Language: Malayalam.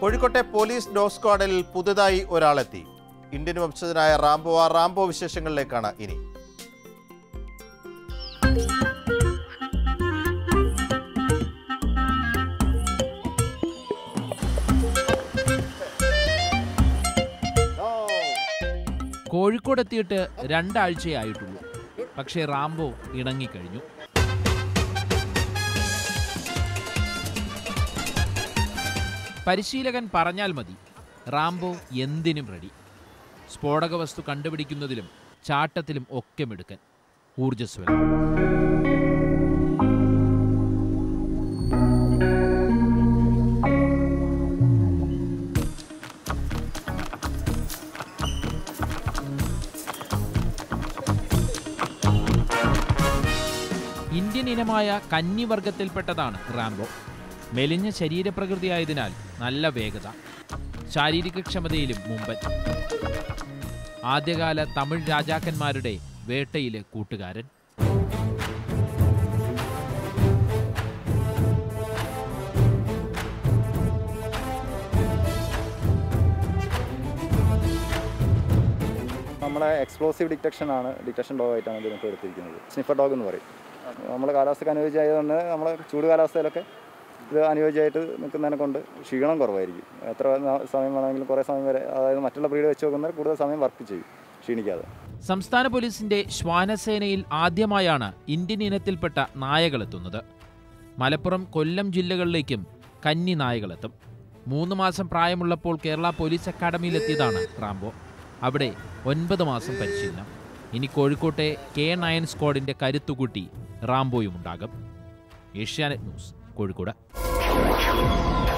കോഴിക്കോട്ടെ പോലീസ് ഡോഗ് സ്ക്വാഡിൽ പുതുതായി ഒരാളെത്തി ഇന്ത്യൻ വംശജനായ റാംബോ ആ റാംബോ വിശേഷങ്ങളിലേക്കാണ് ഇനി കോഴിക്കോടെത്തിയിട്ട് രണ്ടാഴ്ചയായിട്ടുള്ളൂ പക്ഷേ റാംബോ ഇണങ്ങിക്കഴിഞ്ഞു പരിശീലകൻ പറഞ്ഞാൽ മതി റാംബോ എന്തിനും റെഡി സ്ഫോടക വസ്തു കണ്ടുപിടിക്കുന്നതിലും ചാട്ടത്തിലും ഒക്കെ മിടുക്കൻ ഊർജ്ജസ്വലൻ ഇന്ത്യൻ ഇനമായ കന്നിവർഗത്തിൽപ്പെട്ടതാണ് റാംബോ മെലിഞ്ഞ ശരീരപ്രകൃതിയായതിനാൽ നല്ല വേഗത ശാരീരികക്ഷമതയിലും മുമ്പൻ ആദ്യകാല തമിഴ് രാജാക്കന്മാരുടെ വേട്ടയിലെ കൂട്ടുകാരൻ നമ്മളെ എക്സ്പ്ലോസീവ് ഡിറ്റക്ഷൻ ആണ് ഡിറ്റക്ഷൻ ഡോഗ് ആയിട്ടാണ് ഇതിനിപ്പോൾ എടുത്തിരിക്കുന്നത് സ്നിഫർ ഡോഗ് എന്ന് പറയും നമ്മുടെ കാലാവസ്ഥയ്ക്ക് അനുയോജ്യമായതുകൊണ്ട് നമ്മളെ ചൂട് കാലാവസ്ഥയിലൊക്കെ ഇത് അനുയോജ്യമായിട്ട് നിൽക്കുന്നതിനെ കൊണ്ട് ക്ഷീണം കുറവായിരിക്കും എത്ര ന- സമയം വേണമെങ്കിലും കുറേ സമയം വരെ അതായത് മറ്റുള്ള ബ്രീഡ് വെച്ച് നോക്കുന്നതിൽ കൂടുതൽ സമയം വർക്ക് ചെയ്യും ക്ഷീണിക്കാതെ സംസ്ഥാന പോലീസിന്റെ ശ്വാനസേനയിൽ ആദ്യമായാണ് ഇന്ത്യൻ ഇനത്തിൽപ്പെട്ട നായകളെത്തുന്നത് മലപ്പുറം കൊല്ലം ജില്ലകളിലേക്കും കന്നി നായകളെത്തും മൂന്ന് മാസം പ്രായമുള്ളപ്പോൾ കേരള പോലീസ് അക്കാദമിയിലെത്തിയതാണ് റാംബോ അവിടെ ഒൻപത് മാസം പരിശീലനം ഇനി കോഴിക്കോട്ടെ കെ നയൻ സ്ക്വാഡിന്റെ കരുത്തുകൂട്ടി റാംബോയും ഉണ്ടാകും ഏഷ്യാനെറ്റ് ന്യൂസ് കോഴിക്കോട്